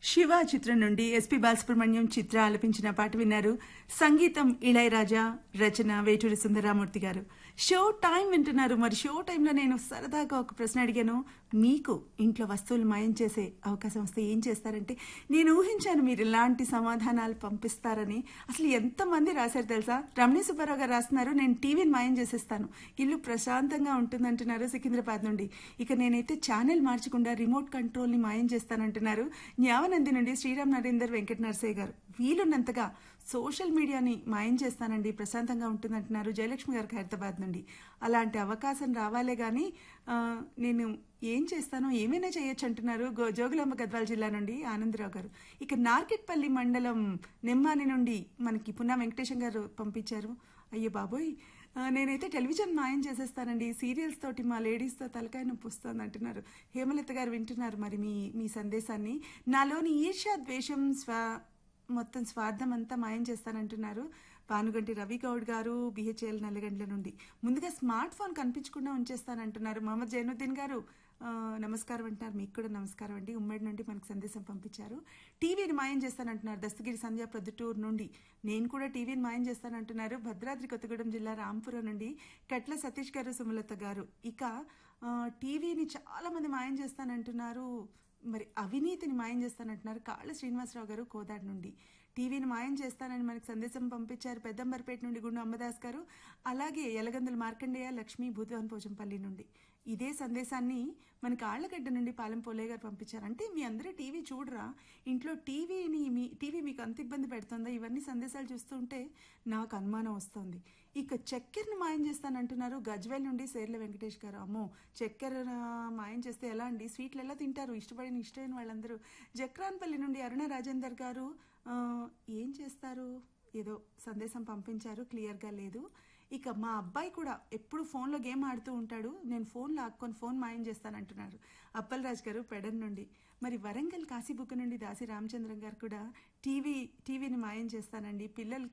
శివ చిత్రం నుండి ఎస్పి బాలసుబ్రహ్మణ్యం చిత్ర ఆలపించిన పాట విన్నారు సంగీతం ఇళయరాజా రచన వేటూరి సుందరామూర్తి గారు షో టైం వింటున్నారు మరి షో టైంలో నేను సరదాగా ఒక ప్రశ్న అడిగాను మీకు ఇంట్లో వస్తువులు మాయం చేసే అవకాశం వస్తే ఏం చేస్తారంటే నేను ఊహించాను మీరు ఇలాంటి సమాధానాలు పంపిస్తారని అసలు ఎంతమంది రాశారు తెలుసా రమణీ సుబ్బారావు గారు రాస్తున్నారు నేను టీవీని మాయం చేసేస్తాను ఇల్లు ప్రశాంతంగా ఉంటుందంటున్నారు సికింద్రాబాద్ నుండి ఇక నేనైతే ఛానల్ మార్చకుండా రిమోట్ కంట్రోల్ని మాయం చేస్తానంటున్నారు న్యావనంది నుండి శ్రీరామ్ నరేందర్ వెంకట నరసయ్య గారు వీలున్నంతగా సోషల్ మీడియాని మాయం చేస్తానండి ప్రశాంతంగా ఉంటుందంటున్నారు జయలక్ష్మి గారికి హైదరాబాద్ నుండి అలాంటి అవకాశం రావాలే కానీ ఆ, నేను ఏం చేస్తానో ఏమైనా చేయొచ్చు అంటున్నారు గో- జోగులాంబ గద్వాల జిల్లా నుండి ఆనందరావు గారు ఇక నార్కెట్పల్లి మండలం నెమ్మాని నుండి మనకి పున్నా వెంకటేశం గారు పంపించారు అయ్యో బాబోయ్ ఆ, నేనైతే టెలివిజన్ మాయం చేసేస్తానండి సీరియల్స్ తోటి మా లేడీస్తో తలకాయ నొప్పి వస్తుంది అంటున్నారు హేమలత గారు వింటున్నారు మరి మీ మీ సందేశాన్ని నాలోని ఈర్ష్య ద్వేషం స్వ మొత్తం స్వార్థం అంతా మాయం చేస్తానంటున్నారు పానుగంటి రవి గౌడ్ గారు బిహెచ్ఎల్ నల్లగండ్ల నుండి ముందుగా స్మార్ట్ ఫోన్ కనిపించకుండా ఉంచేస్తానంటున్నారు మహమ్మద్ జైనుద్దీన్ గారు ఆ, నమస్కారం అంటున్నారు మీకు కూడా నమస్కారం అండి ఉమ్మడి నుండి మనకు సందేశం పంపించారు టీవీని మాయం చేస్తానంటున్నారు దస్తగిరి సంధ్య ప్రొద్దుటూరు నుండి నేను కూడా టీవీని మాయం చేస్తానంటున్నారు భద్రాద్రి కొత్తగూడెం జిల్లా రాంపురం నుండి కట్ల సతీష్ గారు సుమలత గారు ఇక ఆ, టీవీని చాలా మంది మాయం చేస్తానంటున్నారు మరి అవినీతిని మాయం చేస్తానంటున్నారు కాళ్ళ శ్రీనివాసరావు గారు కోదాడు నుండి టీవీని మాయం చేస్తానని మనకు సందేశం పంపించారు పెద్దంబర్పేట నుండి గుండు అమ్మదాస్ గారు అలాగే ఎలగందుల మార్కండేయ లక్ష్మీ భూతవన్ పోచంపల్లి నుండి ఇదే సందేశాన్ని మనకి ఆళ్లగడ్డ నుండి పాలెం పోలే గారు పంపించారు అంటే మీ అందరూ టీవీ చూడరా ఇంట్లో టీవీని మీ టీవీ మీకు అంత ఇబ్బంది పెడుతుందా ఇవన్నీ సందేశాలు చూస్తుంటే నాకు అనుమానం వస్తుంది ఇక చక్కెరను మాయం చేస్తానంటున్నారు గజ్వేల్ నుండి సేర్ల వెంకటేష్ గారు అమ్మో చక్కెర మాయం చేస్తే ఎలా అండి స్వీట్లు ఎలా తింటారు ఇష్టపడిన ఇష్టమైన వాళ్ళందరూ జక్రాన్పల్లి నుండి అరుణ రాజేందర్ గారు ఆ, ఏం చేస్తారు ఏదో సందేశం పంపించారు క్లియర్గా లేదు ఇక మా అబ్బాయి కూడా ఎప్పుడు ఫోన్లో గేమ్ ఆడుతూ ఉంటాడు నేను ఫోన్ లాక్కొని ఫోన్ మాయం చేస్తానంటున్నారు అప్పలరాజు గారు పెడన్ నుండి మరి వరంగల్ కాశీబుక్ నుండి దాసి రామచంద్రం గారు కూడా టీవీ టీవీని మాయం చేస్తానండి పిల్లలకి